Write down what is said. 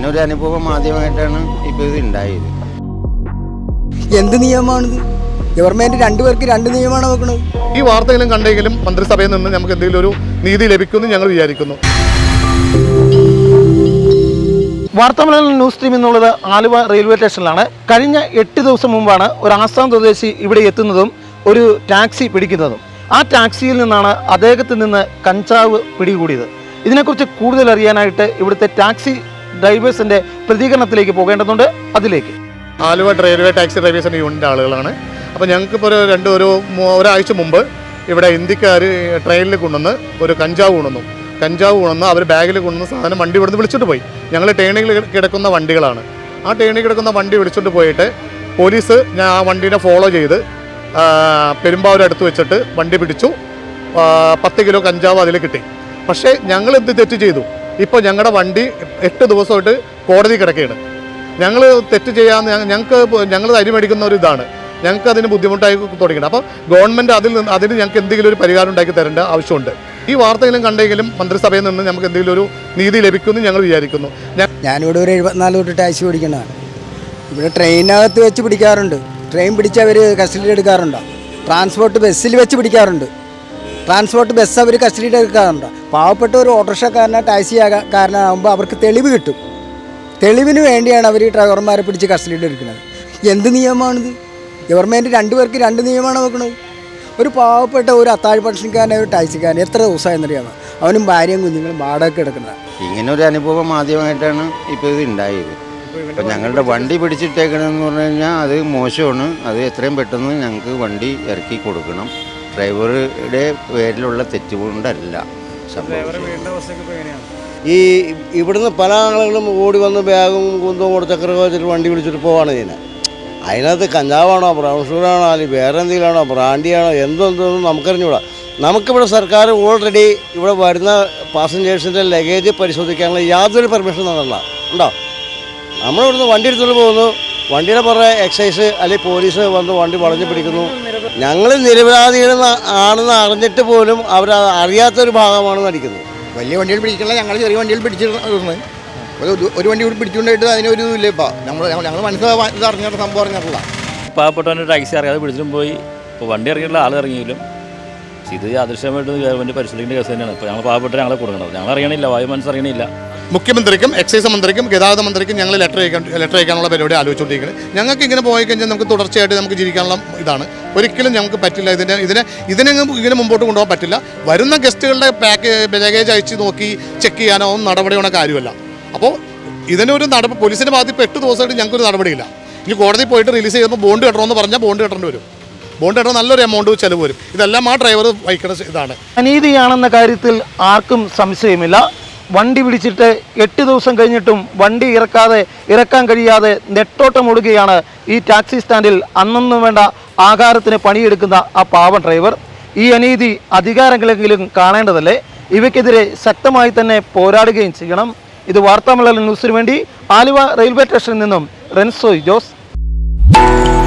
ഇങ്ങനൊരു അനുഭവം ആദ്യമായിട്ടാണ് ഇപ്പോൾ ഇത് ഉണ്ടായത് എന്ത് നിയമമാണിത് ഗവൺമെന്റ് രണ്ടുപേർക്ക് രണ്ട് നിയമമാണ് വെക്കുന്നത് ഈ വാർത്തകളും കണ്ടെങ്കിലും മന്ത്രിസഭയിൽ നിന്ന് നമുക്ക് എന്തെങ്കിലും ഒരു നീതി ലഭിക്കുമെന്ന് ഞങ്ങൾ വിചാരിക്കുന്നു വാർത്താമലയാളം ന്യൂസ് സ്ട്രീം എന്നുള്ളത് ആലുവ റെയിൽവേ സ്റ്റേഷനിലാണ് കഴിഞ്ഞ എട്ട് ദിവസം മുമ്പാണ് ഒരു ആസാം സ്വദേശി ഇവിടെ എത്തുന്നതും ഒരു ടാക്സി പിടിക്കുന്നതും ആ ടാക്സിയിൽ നിന്നാണ് അദ്ദേഹത്തിൽ നിന്ന് കഞ്ചാവ് പിടികൂടിയത് ഇതിനെക്കുറിച്ച് കൂടുതൽ അറിയാനായിട്ട് ഇവിടുത്തെ ടാക്സി ഡ്രൈവേഴ്സിന്റെ പ്രതികരണത്തിലേക്ക് പോകേണ്ടതുണ്ട് അതിലേക്ക് ആലുവ റെയിൽവേ ടാക്സി ഡ്രൈവേഴ്സിൻ്റെ യൂണിറ്റ് ആളുകളാണ് അപ്പോൾ ഞങ്ങൾക്കിപ്പോൾ ഒരു രണ്ട് ഒരു മൂ- ഒരാഴ്ച മുമ്പ് ഇവിടെ ഇന്ത്യക്കാർ ട്രെയിനിൽ കൊണ്ടുവന്ന് ഒരു കഞ്ചാവ് കൊണ്ടുവന്നു കഞ്ചാവ് കൊണ്ടുവന്ന് അവർ ബാഗിൽ കൊണ്ടുവന്ന സാധനം വണ്ടി ഇവിടുന്ന് വിളിച്ചിട്ട് പോയി ഞങ്ങൾ ട്രെയിനിൽ കിടക്കുന്ന വണ്ടികളാണ് ആ ട്രെയിനിൽ കിടക്കുന്ന വണ്ടി വിളിച്ചിട്ട് പോയിട്ട് പോലീസ് ഞാൻ ആ വണ്ടീനെ ഫോളോ ചെയ്ത് ആ, പെരുമ്പാവൂർ അടുത്ത് വെച്ചിട്ട് വണ്ടി പിടിച്ചു ആ, പത്ത് കിലോ കഞ്ചാവ് അതിൽ കിട്ടി പക്ഷേ ഞങ്ങൾ എന്ത് തെറ്റ് ചെയ്തു ഇപ്പോൾ ഞങ്ങളുടെ വണ്ടി എട്ട് ദിവസമായിട്ട് കോടതി കിടക്കുകയാണ് ഞങ്ങൾ തെറ്റ് ചെയ്യാന്ന് ഞ- ഞങ്ങൾക്ക് ഞങ്ങൾ അരി മേടിക്കുന്ന ഒരു ഇതാണ് ഞങ്ങൾക്ക് അതിന് ബുദ്ധിമുട്ടായി തുടങ്ങിയത് അപ്പോൾ ഗവൺമെൻറ് അതിൽ നിന്ന് അതിന് ഞങ്ങൾക്ക് എന്തെങ്കിലും ഒരു പരിഹാരം ഉണ്ടാക്കി തരേണ്ട ആവശ്യമുണ്ട് ഈ വാർത്തകളും കണ്ടെങ്കിലും മന്ത്രിസഭയിൽ നിന്ന് നമുക്ക് എന്തെങ്കിലും ഒരു നീതി ലഭിക്കുമെന്ന് ഞങ്ങൾ വിചാരിക്കുന്നു ഞ- ഞാനിവിടെ ഒരു എഴുപത്തിനാല് തൊട്ട് ടാക്സി പിടിക്കുന്നതാണ് ഇവിടെ ട്രെയിനകത്ത് വെച്ച് പിടിക്കാറുണ്ട് ട്രെയിൻ പിടിച്ച് അവർ കസ്റ്റഡിയിൽ എടുക്കാറുണ്ട് ട്രാൻസ്പോർട്ട് ബസ്സിൽ വെച്ച് പിടിക്കാറുണ്ട് ട്രാൻസ്പോർട്ട് ബസ് അവർ കസ്റ്റഡിയിൽ എടുക്കാറുണ്ട് പാവപ്പെട്ട ഒരു ഓട്ടോറിക്ഷക്കാരനെ ടാക്സി കാരനാകുമ്പോൾ അവർക്ക് തെളിവ് കിട്ടും തെളിവിന് വേണ്ടിയാണ് അവർ ഈ ഡ്രൈവർമാരെ പിടിച്ച് കസ്റ്റഡിയിൽ എടുക്കുന്നത് എന്ത് നിയമമാണിത് ഗവൺമെൻറ് രണ്ടുപേർക്ക് രണ്ട് നിയമമാണ് വെക്കുന്നത് ഒരു പാവപ്പെട്ട ഒരു അത്താഴ് പക്ഷിക്കാരനെ ഒരു ടാക്സിക്കാരൻ എത്ര ദിവസമായെന്നറിയാമോ അവനും ഭാര്യയും കുഞ്ഞുങ്ങളും വാടക എടുക്കുന്നത് ഇങ്ങനൊരു അനുഭവം ആദ്യമായിട്ടാണ് ഇപ്പോൾ ഇത് ഉണ്ടായത് അപ്പം ഞങ്ങളുടെ വണ്ടി പിടിച്ചിട്ടേക്കണമെന്ന് പറഞ്ഞു കഴിഞ്ഞാൽ അത് മോശമാണ് അത് എത്രയും പെട്ടെന്ന് ഞങ്ങൾക്ക് വണ്ടി ഇറക്കി കൊടുക്കണം ഡ്രൈവറുടെ പേരിലുള്ള തെറ്റുകൊണ്ടല്ല സംഭവിച്ചത് ഈ ഇവിടുന്ന് പല ആളുകളും ഓടി വന്ന് ബാഗും കുന്തവും കൊടുത്തക്കറൊക്കെ വെച്ചിട്ട് വണ്ടി വിളിച്ചിട്ട് പോവാണ് ചെയ്യുന്നത് അതിനകത്ത് കഞ്ചാവാണോ ബ്രൗൺ ഷുഗറാണോ അല്ലെങ്കിൽ വേറെ എന്തെങ്കിലുമാണോ ബ്രാൻഡിയാണോ എന്തെന്തൊന്നും നമുക്കറിഞ്ഞൂടാ നമുക്കിവിടെ സർക്കാർ ഓൾറെഡി ഇവിടെ വരുന്ന പാസഞ്ചേഴ്സിൻ്റെ ലഗേജ് പരിശോധിക്കാനുള്ള യാതൊരു പെർമിഷൻ തന്നില്ല ഉണ്ടോ നമ്മളിവിടുന്ന് വണ്ടി എടുത്തുകൊണ്ട് പോകുന്നു വണ്ടിയുടെ പുറകെ എക്സൈസ് അല്ലെങ്കിൽ പോലീസ് വന്ന് വണ്ടി വളഞ്ഞു പിടിക്കുന്നു ഞങ്ങൾ നിരപരാധികളെന്ന് ആണെന്ന് അറിഞ്ഞിട്ട് പോലും അവർ അറിയാത്തൊരു ഭാഗമാണ് നടിക്കുന്നത് വലിയ വണ്ടികൾ പിടിക്കണില്ല ഞങ്ങൾ ചെറിയ വണ്ടികൾ പിടിച്ചിരുന്നത് ഒരു ഒരു വണ്ടി കൂടി പിടിച്ചുകൊണ്ടായിട്ട് അതിനൊരു ഇല്ല ഇപ്പം നമ്മൾ ഞങ്ങൾ മനസ്സിലാ ഇത് അറിഞ്ഞിട്ട് സംഭവം അറിഞ്ഞിട്ടില്ല പാവപ്പെട്ടവൻ്റെ ടാക്സി അറിയാതെ പിടിച്ചിട്ടും പോയി ഇപ്പോൾ വണ്ടി ഇറങ്ങിയിട്ടുള്ള ആൾ ഇറങ്ങിയില്ല പക്ഷേ ഇത് യാദൃശ്യമായിട്ട് ഗവൺമെൻറ് പരിശോധിക്കേണ്ട കേസ് തന്നെയാണ് ഇപ്പോൾ ഞങ്ങൾ പാവപ്പെട്ട ഞങ്ങളെ കൊടുക്കുന്നത് ഞങ്ങൾ അറിയണില്ല വായു മനസ്സറിയണില്ല മുഖ്യമന്ത്രിക്കും എക്സൈസ് മന്ത്രിക്കും ഗതാഗത മന്ത്രിക്കും ഞങ്ങൾ ലെറ്റർ അയക്കാൻ ലെറ്റർ അയക്കാനുള്ള പരിപാടി ആലോചിച്ചുകൊണ്ടിരിക്കുന്നത് ഞങ്ങൾക്ക് ഇങ്ങനെ പോയി കഴിഞ്ഞാൽ നമുക്ക് തുടർച്ചയായിട്ട് നമുക്ക് ജീവിക്കാനുള്ള ഇതാണ് ഒരിക്കലും ഞങ്ങൾക്ക് പറ്റില്ല ഇതിനെ ഇതിനെ ഇതിനെ ഇങ്ങനെ മുമ്പോട്ട് കൊണ്ടുപോകാൻ പറ്റില്ല വരുന്ന ഗസ്റ്റുകളുടെ പാക്ക് ലഗേജ് അയച്ച് നോക്കി ചെക്ക് ചെയ്യാനോ ഒന്നും നടപടിയുടെ കാര്യമല്ല അപ്പോൾ ഇതിനൊരു നടപടി പോലീസിൻ്റെ ഭാഗത്ത് ഇപ്പോൾ എട്ട് ദിവസമായിട്ട് ഞങ്ങൾക്കൊരു നടപടിയില്ല ഇനി കോടതി പോയിട്ട് റിലീസ് ചെയ്യുമ്പോൾ ബോണ്ട് കെട്ടണമെന്ന് പറഞ്ഞാൽ ബോണ്ട് കെട്ടേണ്ടി വരും ബോണ്ട് കെട്ടണം നല്ലൊരു എമൗണ്ട് ചിലവ് വരും ഇതെല്ലാം ആ ഡ്രൈവർ വഹിക്കുന്ന ഇതാണ് അനീതിയാണെന്ന കാര്യത്തിൽ ആർക്കും സംശയമില്ല വണ്ടി പിടിച്ചിട്ട് എട്ട് ദിവസം കഴിഞ്ഞിട്ടും വണ്ടി ഇറക്കാതെ ഇറക്കാൻ കഴിയാതെ നെട്ടോട്ടമോടുകയാണ് ഈ ടാക്സി സ്റ്റാൻഡിൽ അന്നൊന്നും വേണ്ട ആഹാരത്തിന് പണിയെടുക്കുന്ന ആ പാവം ഡ്രൈവർ ഈ അനീതി അധികാരങ്ങളെങ്കിലും കാണേണ്ടതല്ലേ ഇവയ്ക്കെതിരെ ശക്തമായി തന്നെ പോരാടുകയും ചെയ്യണം ഇത് വാർത്താമലയാളം ന്യൂസിന് വേണ്ടി ആലുവ റെയിൽവേ സ്റ്റേഷനിൽ നിന്നും റെൻസോയ് ജോസ്